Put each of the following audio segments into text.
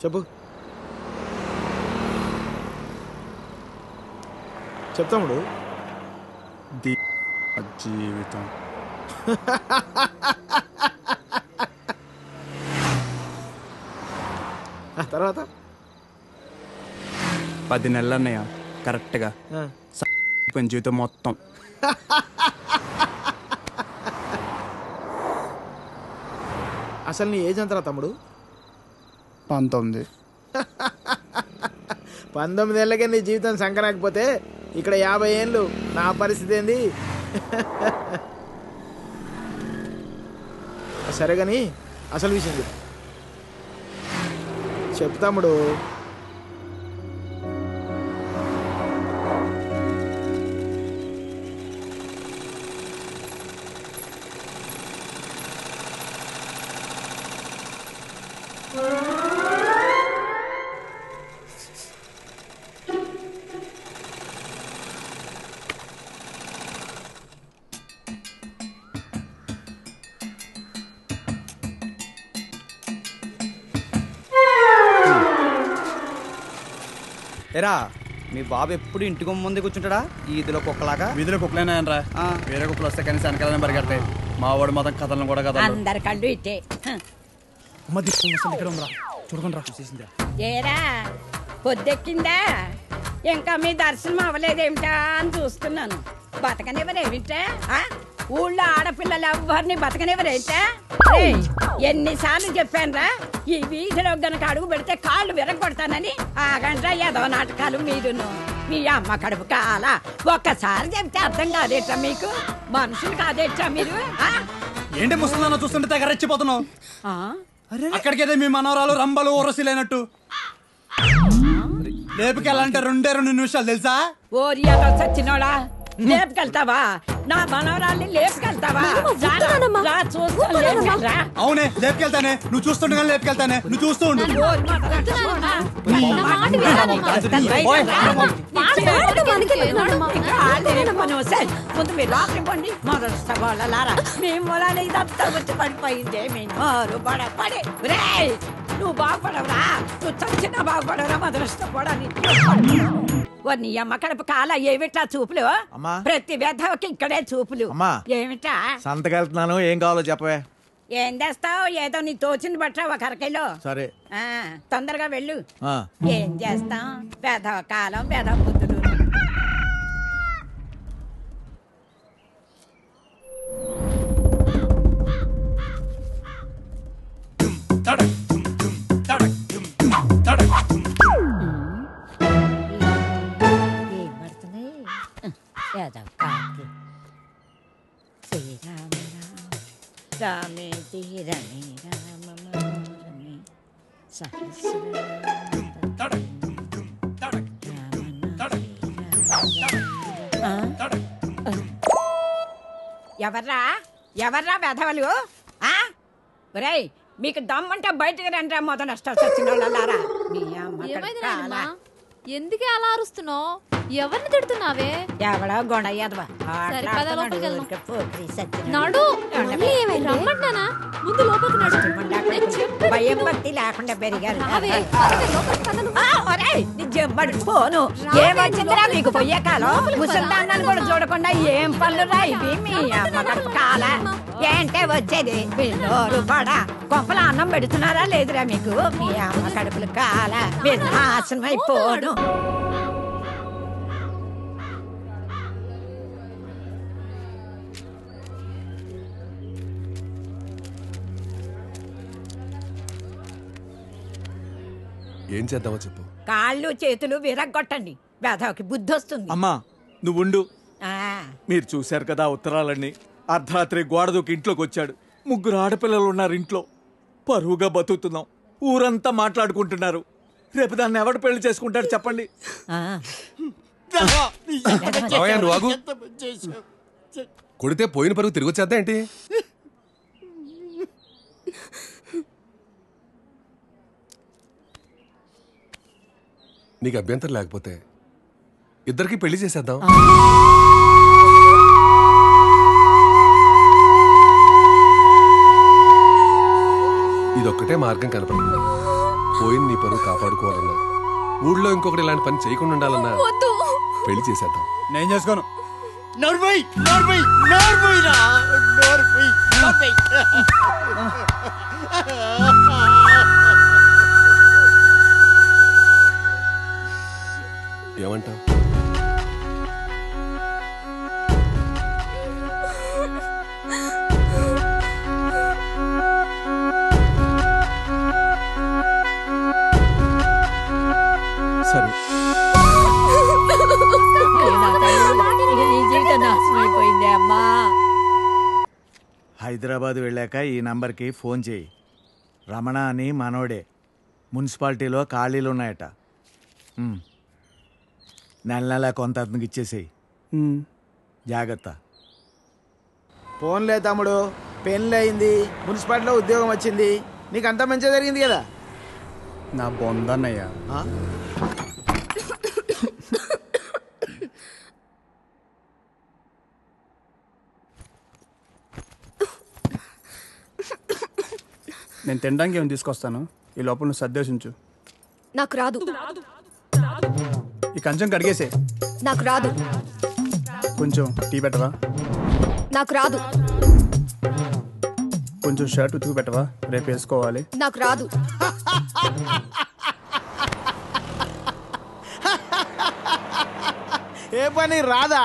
చెప్పు చెప్తాముడు ది జీవితం ఆ తర్వాత పది నెలలు అన్నయ్య కరెక్ట్గా ఆ. అయిపోయిన జీవితం మొత్తం అసలు నీ ఏజ్ ఎంతరా తమ్ముడు పంతొమ్మిది పంతొమ్మిది ఏళ్ళకే నీ జీవితం సంకరాకపోతే ఇక్కడ యాభై ఏళ్ళు నా పరిస్థితి ఏంది సరే కానీ అసలు విషయం చెప్పు చెప్పు తమ్ముడు ఎరా మీ బాబు ఎప్పుడు ఇంటి గుమ్మ ముందే కూర్చుంటాడా ఈదిలో కుక్కలాగా వీధిలో కుక్కలైనా రా ఆ. వేరే కుక్కలు వస్తే కనీసం వెనకాలనే పరిగెడతాయి మా వాడు మొత్తం కథలను కూడా కథలు అందరి కళ్ళు ఇట్టే హ. ఇక్కడ ఉందిరా చూడకుండా రా చూసేసిందా ఏరా పొద్దెక్కిందా ఇంకా మీ దర్శనం అవ్వలేదేమిటా అని చూస్తున్నాను బతకనివ్వరేమిటా ఆ? ఊళ్ళో ఆడపిల్లలు ఎవ్వరిని బతకనివ్వరేమిటా ఏయ్, ఎన్నిసార్లు చెప్పానురా ఈ వీధిలో గనక అడుగు పెడితే కాళ్ళు విరగొడతానని ఆగండ్రా ఏదో నాటకాలు మీరును మీ అమ్మ కడుపు కాల ఒక్కసారి చెప్తే అర్థం కాదేట్రా మీకు మనుషులు కాదేట్రా మీరు ఆ? ఏంటి ముసలిదాన్ని చూస్తుంటే తెగ రెచ్చిపోతున్నావు ఆ? అక్కడికైతే మీ మనవరాలు రంబలు ఊరసిలేనట్టు లేపుకెళ్ళాలంటే రెండే రెండు నిమిషాలు తెలుసా ఓరి అదో సచ్చినోడా లేపుకెళ్తావా నా మనవరాల్ని లేపుకెళ్తావా రారా, రా చూస్తాను లేపుకెళ్ళరా. అవునే లేపుకెళ్తానే నువ్వు చూస్తుండగానే లేపుకెళ్తానే నువ్వు చూస్తూ ఉండు ఓరి మొదల సచ్చినోడా. ఓయ్, ఇంకా ఆడలేని పని వస్తాయి. ముందు మీరు లోపలికి పోండి మొదలు సవాళ్ళలారా మీ మూలాన ఇదంతా వచ్చి పడిపోయింది మీ నోరు పడపడి రేయ్ నువ్వు బాగుపడవురా నువ్వు చచ్చినా బాగుపడవురా మొదలుష్టపడని ఓ నీ అమ్మ కడుపు కాల ఏమిటా చూపులు అమ్మా. ప్రతి వ్యధవకి ఇక్కడే చూపులు అమ్మా. ఏమిటా సంతకెళ్తున్నాను ఏం కావాలో చెప్పవే ఏం చేస్తావు ఏదో నీ తోచింది బట్ట ఒక అరకిలో సరే ఆ, తొందరగా వెళ్ళు ఆ. ఏం చేస్తాం వేధవ కాలం వేధవ బుద్ధులు ఏం పడుతుంది వేధవ కాకి శ్రీరామ రామ రామే తీరమే రామ మనోరమే ఎవర్రా ఎవర్రా వెధవలు ఆ ఒరేయ్ మీకు దమ్ముంటే బయటకు రండి రా మొదలు నష్టం వచ్చిన వాళ్ళారా మీ అమ్మ ఏమైంది కడుపు నాయనమ్మా కాలా. ఎందుకే అలా అరుస్తున్నావు ఎవరిని తిడుతున్నావే ఎవడో గొడయ్యదవా సరే, పద లోపలికి వెళ్దాం. సత్యం నడు మళ్ళీ ఏమైంది రమ్మంటానా ముందు లోపలికి నడు నేను చెప్పేది భయం విను. భక్తి లేకుండా పెరిగారు రావే, పదవే, లోపలికి పద నువ్వు. ఆ, ఒరేయ్, నీ జబ్బడి పోను రావే, ఏమొచ్చిందిరా లోపలికి నీకు పొయ్యే కాలం లోపలికి పద. ముసల్దాన్నని కూడా చూడకుండా ఏం పనులు రా ఇవి మీ అమ్మ కడుపు కాల ఏంటే వచ్చేది మీ నోరు పడ కొంపల అన్నం పెడుతున్నారా లేదురా మీకు మీ అమ్మ కడుపులు కాల మీరు నాశనం అయిపోను ఏం చేద్దామో చెప్పు కాళ్ళు చేతులు విరగ్గొట్టండి వేధవకి బుద్ధి వస్తుంది అమ్మా నువ్వుండు ఆ, మీరు చూశారు కదా ఆ ఉత్తరాలన్నీ అర్ధరాత్రి గోడ దూకి ఇంట్లోకి వచ్చాడు ముగ్గురు ఆడపిల్లలు ఉన్నారు ఇంట్లో పరువుగా బతుకుతున్నాం ఊరంతా మాట్లాడుకుంటున్నారు రేపు దాన్ని ఎవడు పెళ్లి చేసుకుంటాడు చెప్పండి ఆ. మావయ్య నువ్వు ఆగు కొడితే పోయిన పరుగు తిరిగి వచ్చేద్దా ఏంటి నీకు అభ్యంతరం లేకపోతే ఇద్దరికి పెళ్లి చేసేద్దాం ఇదొక్కటే మార్గం కనపడుతుంది పోయిన నీ పరువు కాపాడుకోవాలన్నా ఊళ్ళో ఇంకొకటి ఇలాంటి పని చేయకుండా ఉండాలన్నా వద్దు పెళ్లి చేసేద్దాం నేను చేసుకోను నోర్మై నోర్మై నోర్మై రా నోర్మై నోర్మై ఏమంటావ్ సరే ఇక నీ జీవితం నాశనం అయిపోయిందే అమ్మా హైదరాబాద్ వెళ్ళాక ఈ నంబర్కి ఫోన్ చేయి రమణ అని మనోడే మున్సిపాలిటీలో ఖాళీలు ఉన్నాయట ఉమ్. నెల నెల కొంత అతనికి ఇచ్చేసేయి జాగ్రత్త ఫోన్లే తమ్ముడు పెళ్ళి అయింది మున్సిపాలిటీలో ఉద్యోగం వచ్చింది నీకు అంతా మంచిగా జరిగింది కదా నా బొందన్నయ్య ఆ? నేను తినడానికి ఏమైనా తీసుకొస్తాను ఈ లోపల నువ్వు సర్దేశించు నాకు రాదు ఈ కంచం కడిగేసే నాకు రాదు కొంచెం టీ పెట్టవా నాకు రాదు కొంచెం షర్ట్ ఉతుకు పెట్టవా రేపు వేసుకోవాలి నాకు రాదు ఏ పని రాదా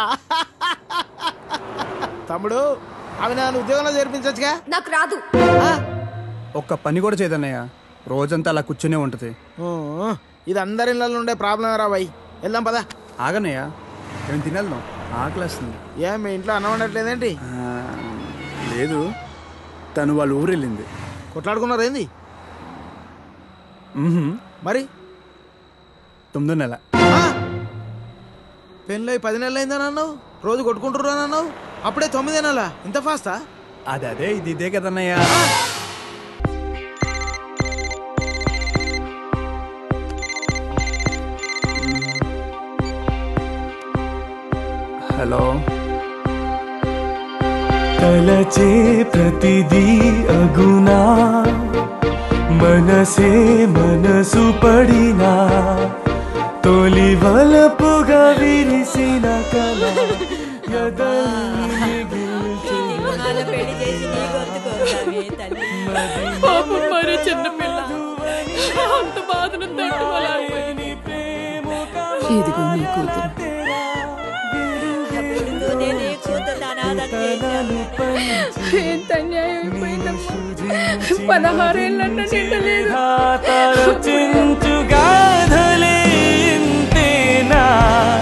తమ్ముడు అవి నన్ను ఉద్యోగంలో చేర్పించచ్చుగా నాకు రాదు ఒక్క పని కూడా చేయదన్నయ్య రోజంతా అలా కూర్చునే ఉంటుంది ఇది అందరి ఇళ్ళలో ఉండే ప్రాబ్లం రా బాయ్ వెళ్దాం పదా ఆగన్నయ్య ఏం తినేద్దాం ఆకలేస్తుంది ఏ మీ ఇంట్లో అన్నం వండట్లేదేంటి ఆ, లేదు తను వాళ్ళ ఊరు వెళ్ళింది కొట్లాడుకున్నారు ఏంది మ్మ్హ్మ్. మరి తొమ్మిదో నెల పెళ్ళి పది నెలలు అయిందని అన్నావు రోజు కొట్టుకుంటుర్రు అని అన్నావు అప్పుడే తొమ్మిది నెలలా ఇంత ఫాస్టా అది అదే ఇది ఇదే కదన్నయ్య హలో తలచే ప్రతిదీ అగునా మనసే మనసు పడినా తొలి వలపుగా విరిసిన కల ఎదల్ని మిగిల్చే పెళ్లి చేసి నీ గొంతుకోసావే తల్లి పాపం మరో చిన్న పిల్ల అంత బాధను తట్టుకోలేకపోయింది ఇదిగో నీ కూతురు పుడుతూనే నీ కూతురు అనాథం చేశావు. ఎంత అన్యాయం అయిపోయిందమ్మా పదహారేళ్ళన్న నిండలేదు తరచించు గాథలే ఇంతేనా